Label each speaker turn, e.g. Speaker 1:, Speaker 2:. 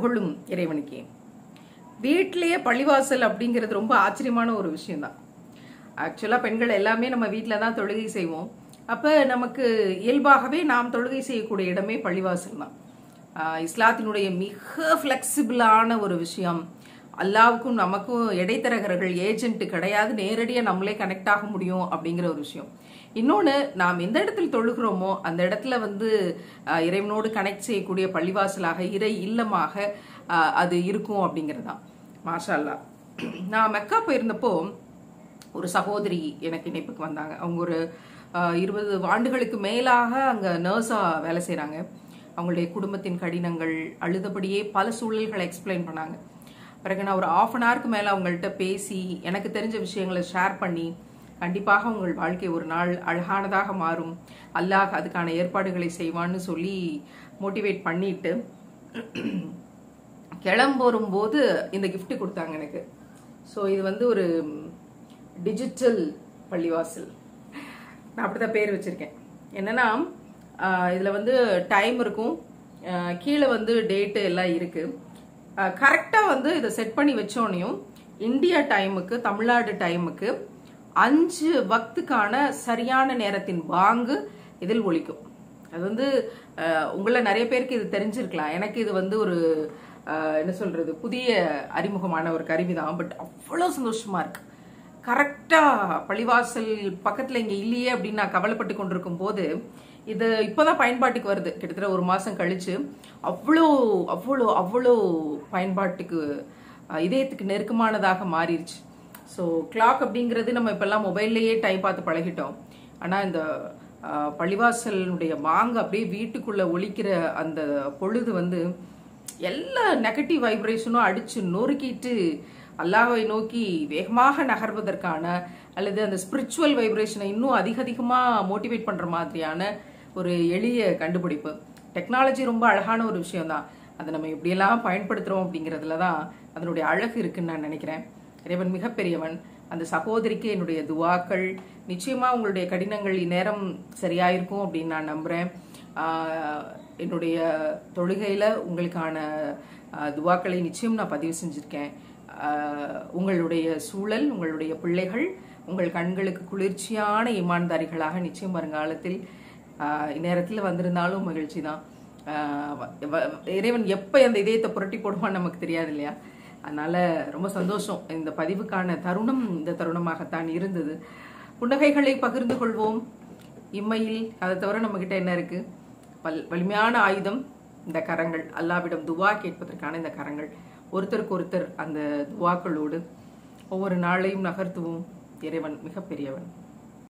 Speaker 1: புகழும் இறைவனுக்கே வீட்டிலேயே பள்ளிவாசல் அப்படிங்கிறது ரொம்ப ஆச்சரியமான ஒரு விஷயம்தான் ஆக்சுவலாக பெண்கள் எல்லாமே நம்ம வீட்டில் தான் தொழுகை செய்வோம் அப்போ நமக்கு இயல்பாகவே நாம் தொழுகை செய்யக்கூடிய இடமே பள்ளிவாசல் தான் ஆஹ் இஸ்லாத்தினுடைய மிக ஃப்ளெக்சிபிளான ஒரு விஷயம் அல்லாவுக்கும் நமக்கும் இடைத்தரகர்கள் ஏஜென்ட் கிடையாது நேரடியாக நம்மளே கனெக்ட் ஆக முடியும் அப்படிங்கிற ஒரு விஷயம் இன்னொன்று நாம் எந்த இடத்துல தொழுகிறோமோ அந்த இடத்துல வந்து ஆஹ் இறைவனோடு கனெக்ட் செய்யக்கூடிய பள்ளிவாசலாக இறை இல்லமாக ஆஹ் அது இருக்கும் அப்படிங்கிறது தான் மாஷா அல்லாஹ் நான் மெக்கா போயிருந்தப்போ ஒரு சகோதரி எனக்கு இணைப்புக்கு வந்தாங்க அவங்க ஒரு ஆஹ், இருபது ஆண்டுகளுக்கு மேலாக அங்கே நர்ஸாக வேலை செய்கிறாங்க அவங்களுடைய குடும்பத்தின் கடினங்கள் அழுதபடியே பல சூழல்களை எக்ஸ்பிளைன் பண்ணாங்க பிறகு நான் ஒரு ஆஃப் அன் ஹவருக்கு மேலே அவங்கள்ட்ட பேசி எனக்கு தெரிஞ்ச விஷயங்களை ஷேர் பண்ணி கண்டிப்பாக உங்கள் வாழ்க்கை ஒரு நாள் அழகானதாக மாறும் அல்லாஹ் அதுக்கான ஏற்பாடுகளை செய்வான்னு சொல்லி மோட்டிவேட் பண்ணிட்டு கிளம்புறும் போது இந்த gift கொடுத்தாங்க எனக்கு ஸோ இது வந்து ஒரு டிஜிட்டல் பள்ளிவாசல் நான் அப்படிதான் பேர் வச்சிருக்கேன் என்னன்னா ஆஹ் இதுல வந்து டைம் இருக்கும் ஆஹ் கீழே வந்து டேட்டு எல்லாம் இருக்கு கரெக்டாக வந்து இதை செட் பண்ணி வச்சோனையும் இந்தியா டைமுக்கு தமிழ்நாடு டைமுக்கு அஞ்சு வக்துக்கான சரியான நேரத்தின் வாங்கு இதில் ஒலிக்கும் அது வந்து அஹ், உங்கள நிறைய பேருக்கு இது தெரிஞ்சிருக்கலாம் எனக்கு இது வந்து ஒரு அஹ், என்ன சொல்றது புதிய அறிமுகமான ஒரு கருவி தான் பட் அவ்வளோ சந்தோஷமா இருக்கு கரெக்டா பள்ளிவாசல் பக்கத்துல இங்க இல்லையே அப்படின்னு நான் கவலைப்பட்டு கொண்டிருக்கும் போது இது இப்போதான் பயன்பாட்டுக்கு வருது கிட்டத்தட்ட ஒரு மாசம் கழிச்சு அவ்வளோ அவ்வளோ அவ்வளோ பயன்பாட்டுக்கு அஹ், இதயத்துக்கு நெருக்கமானதாக மாறிடுச்சு ஸோ கிளாக் அப்படிங்கிறது நம்ம இப்பெல்லாம் மொபைல்லையே டைம் பார்த்து பழகிட்டோம் ஆனால் இந்த ஆஹ், பள்ளிவாசலுடைய மாங்க அப்படியே வீட்டுக்குள்ள ஒலிக்கிற அந்த பொழுது வந்து எல்லா நெகட்டிவ் வைப்ரேஷனும் அடிச்சு நொறுக்கிட்டு அல்லாஹ்வை நோக்கி வேகமாக நகர்வதற்கான அல்லது அந்த ஸ்பிரிச்சுவல் வைப்ரேஷனை இன்னும் அதிக அதிகமாக மோட்டிவேட் பண்ற மாதிரியான ஒரு எளிய கண்டுபிடிப்பு டெக்னாலஜி ரொம்ப அழகான ஒரு விஷயம் தான் அதை நம்ம எப்படியெல்லாம் பயன்படுத்துறோம் அப்படிங்கிறதுல தான் அதனுடைய அழகு இருக்குன்னு நான் நினைக்கிறேன் இறைவன் மிகப்பெரியவன் அந்த சகோதரிக்கு என்னுடைய துவாக்கள் நிச்சயமா உங்களுடைய கடினங்கள் இந்நேரம் சரியாயிருக்கும் அப்படின்னு நான் நம்புறேன் ஆஹ் என்னுடைய தொழுகையில உங்களுக்கான ஆஹ் துவாக்களை நிச்சயம் நான் பதிவு செஞ்சிருக்கேன் ஆஹ் உங்களுடைய சூழல் உங்களுடைய பிள்ளைகள் உங்கள் கண்களுக்கு குளிர்ச்சியான இமான்தாரிகளாக நிச்சயம் வருங்காலத்தில் ஆஹ் இந்நேரத்தில் வந்திருந்தாலும் மகிழ்ச்சி தான் இறைவன் எப்போ அந்த இதயத்தை புரட்டி போடுவான்னு நமக்கு தெரியாது இல்லையா அதனால ரொம்ப சந்தோஷம் இந்த பதிவுக்கான தருணம் இந்த தருணமாகத்தான் இருந்தது புன்னகைகளை பகிர்ந்து கொள்வோம் இம்மையில் அதை தவிர நம்ம கிட்ட என்ன இருக்கு வல் வலிமையான ஆயுதம் இந்த கரங்கள் அல்லாவிடம் துவா கேட்பதற்கான இந்த கரங்கள் ஒருத்தருக்கு ஒருத்தர் அந்த துவாக்களோடு ஒவ்வொரு நாளையும் நகர்த்துவோம் இறைவன் மிகப்பெரியவன்